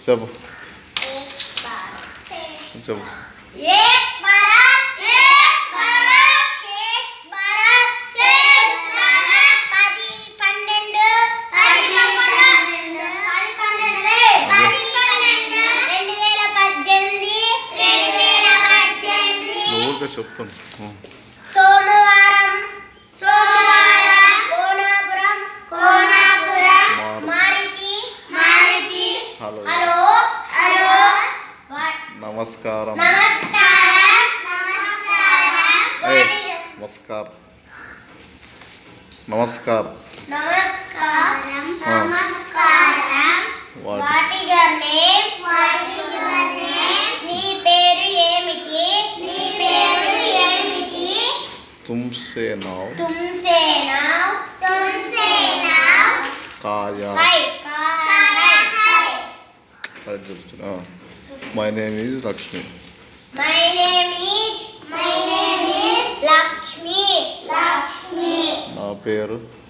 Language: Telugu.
చెప్పు एक भारत చెప్పు एक भारत एक भारत श्रेष्ठ भारत श्रेष्ठ भारत పది పన్నెండు పది పన్నెండు పది పన్నెండు పది పన్నెండు రెండు వేల పద్దెనిమిది రెండు వేల పద్దెనిమిది నువ్వు ఊరికే చెప్తాను సోమవారం సోమవారం కోనాపురం కోనాపురం మారు- Maruti Maruti hello hello hello వా- నమస్కారం నమస్కారం నమస్కారం ఏ వాటి- నమస్కార్ నమస్కార్ నమస్కారం ఆ. నమస్కారం what what is your name what is your name నీ పేరు ఏమిటి నీ పేరు ఏమిటి తుమ్సే నావ్ तुमसे नाव तुमसे नाव కాయా हाय हाय हाय అది చెప్తున్నా my name is Lakshmi My name is my name is Lakshmi Lakshmi నా పేరు